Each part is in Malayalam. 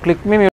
ക്ലിക്ക് മീ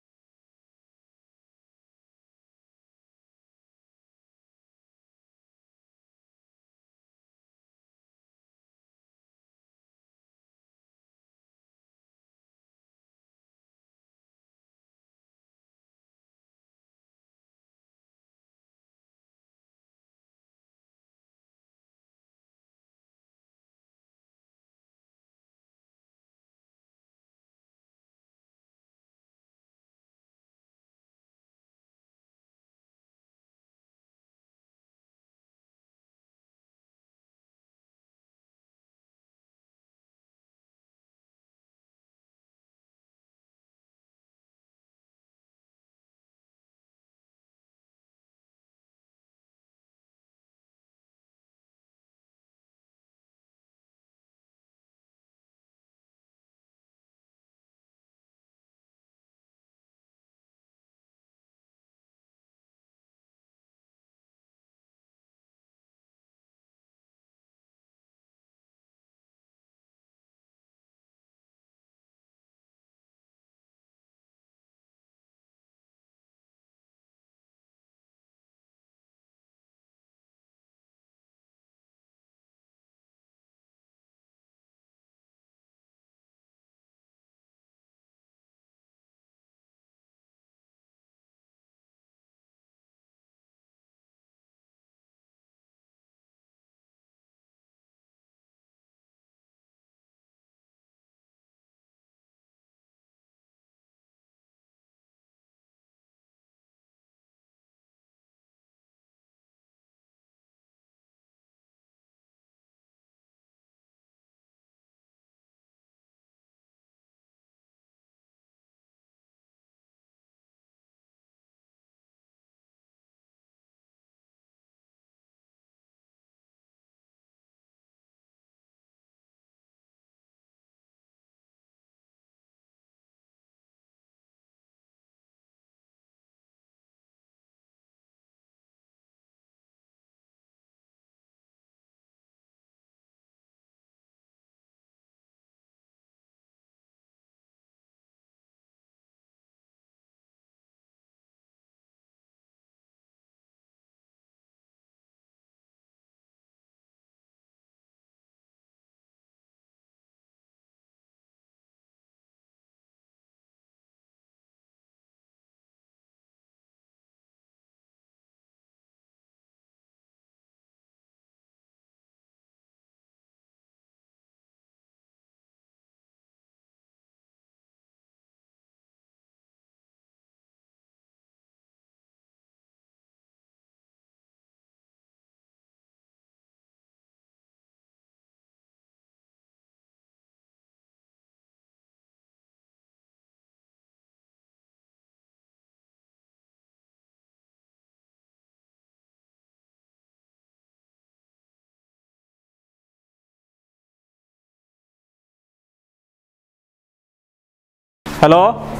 ഹലോ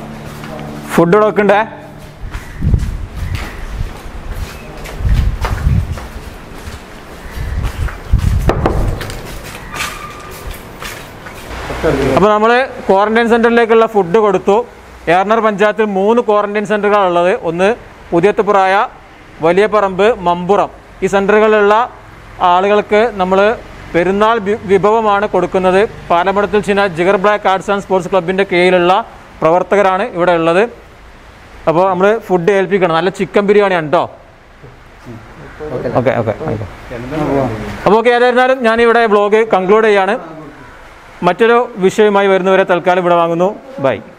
ഫുഡ് ഇവിടെ വെക്കണ്ടേ അപ്പോൾ നമ്മൾ ക്വാറന്റൈൻ സെൻറ്ററിലേക്കുള്ള ഫുഡ് കൊടുത്തു ഏർണർ പഞ്ചായത്തിൽ മൂന്ന് ക്വാറന്റൈൻ സെൻറ്ററുകളാണ് ഉള്ളത് ഒന്ന് പുതിയത്തുപുറായ വലിയ പറമ്പ് മമ്പുറം ഈ സെൻറ്ററുകളിലുള്ള ആളുകൾക്ക് നമ്മൾ പെരുന്നാൾ വി- വിഭവമാണ് കൊടുക്കുന്നത് പാലമടത്തിൽ ചിന ജിഗർ ബ്ലാക്ക് ആർട്സ് ആൻഡ് സ്പോർട്സ് ക്ലബിൻ്റെ കീഴിലുള്ള പ്രവർത്തകരാണ് ഇവിടെ ഉള്ളത് അപ്പോൾ നമ്മൾ ഫുഡ് ഏൽപ്പിക്കണം നല്ല ചിക്കൻ ബിരിയാണിയാണ് കേട്ടോ ഓക്കെ ഓക്കെ അപ്പോൾ ഓക്കെ ഏതായിരുന്നാലും ഞാനിവിടെ ബ്ലോഗ് കൺക്ലൂഡ് ചെയ്യാണ് മറ്റൊരു വിഷയവുമായി വരുന്നവരെ തൽക്കാലം ഇവിടെ വാങ്ങുന്നു ബൈ